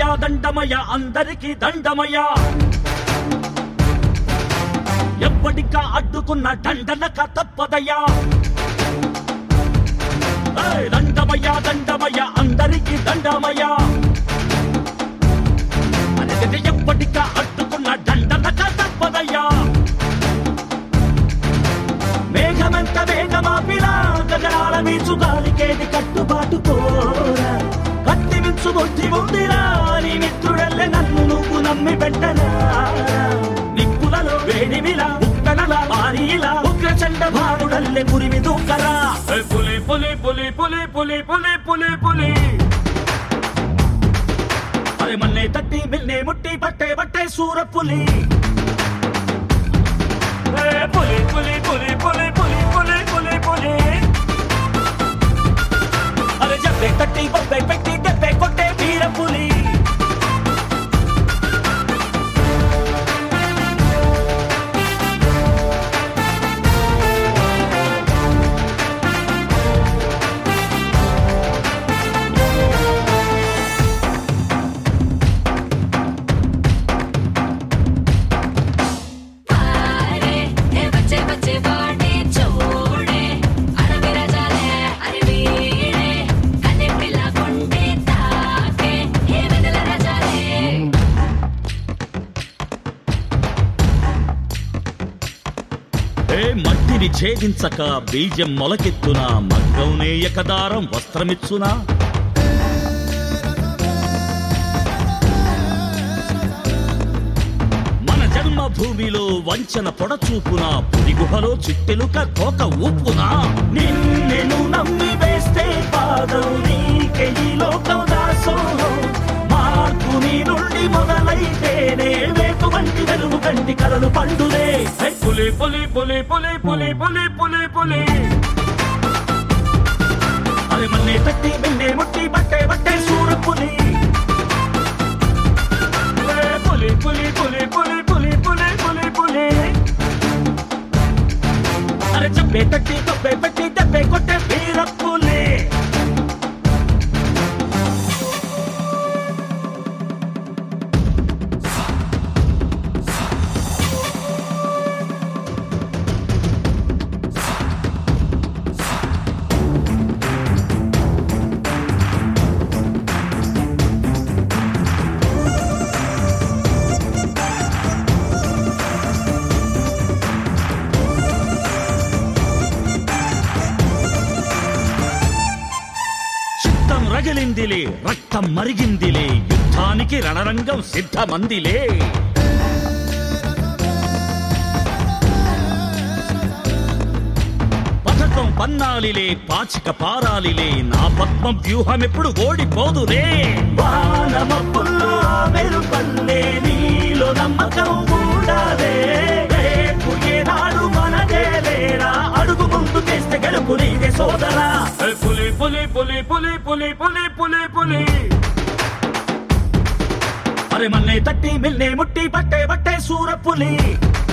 దండమయ అందరికి దండమయ ఎప్పటికా అడ్డుకున్న దండనక తప్పదయ్యా ఏయ్, దండమయ దండమయ అందరికి దండమయ అనేది ఎప్పటికా అడ్డుకున్న దండనక తప్పదయ్యా మేఘమంత వేగమాపినా గగనాల మీచు గాలికేది కట్టుబాటు కోరా కత్తి మించు బుద్ధి ఉందిరా నీ మిత్రుడల్లే నన్ను నువ్వు నమ్మి పెట్టనా నిప్పులలో వేడిమిలా ఉక్కనలా భారీలా ఉగ్ర చండ భానుడల్లే పురిమి దూకరా ఏ పులి పులి పులి పులి పులి పులి పులి పులి అరే మన్నే తట్టి మిల్నే ముట్టి పట్టే పట్టే సూర పులి ఏ పులి పులి పులి పులి పులి పులి పులి పులి అరే జబ్బే తట్టి బొబ్బే పెట్టి దెబ్బే కొట్టే వీర పులి పాడే ఏ బచ్చే బచ్చే వాడే చూడే అడవి రజాలే అరి వీడే కన్నె పిల్ల కొండే తాకే ఏ వెన్నెల రజాలే ఏ మట్టిని ఛేదించక బీజం మొలకెత్తునా మగ్గం నేయక దారం వస్త్రమిచ్చునా మన జన్మభూమిలో వంచన పొడచూపున పులి గుహలో చిట్టెలుక కోక ఊపునా నిన్నెను నమ్మి వేస్తే పాదం నీకే ఈ లోకం దాసోహం మార్పు నీ నుండి మొదలైతేనే వేకు వంటి వెలుగు కంటి కలలు పండులే హై పులి పులి పులి పులి పులి పులి పులి పులి అరే మన్నే తట్టి మిన్నే ముట్టి బట్టే బట్టే సూర పులి ఏ పులి పులి పులి పులి పులి పులి పులి పులి అరే చెప్పే తట్టి తప్పే పెట్టి దెబ్బే కొట్టే వీర పులి చిత్తం రగిలిందిలే రక్తం మరిగిందిలే యుద్ధానికి రణరంగం సిద్ధమందిలే పథకం పన్నాలిలే పాచిక పారాలిలే నా పద్మం వ్యూహం ఎప్పుడు ఓడిపోదులే వానమప్పుల్లో మెరుపల్లే నీలో నమ్మకం ఉండాలే రేపు ఏనాడు మనదే లేరా అడుగు ముందు చేస్తే గెలుపు నీదే సోదరా పులి పులి పులి పులి పులి పులి పులి పులి అరే మన్నే తట్టి మిల్నే ముట్టి పట్టే పట్టే సూర పులి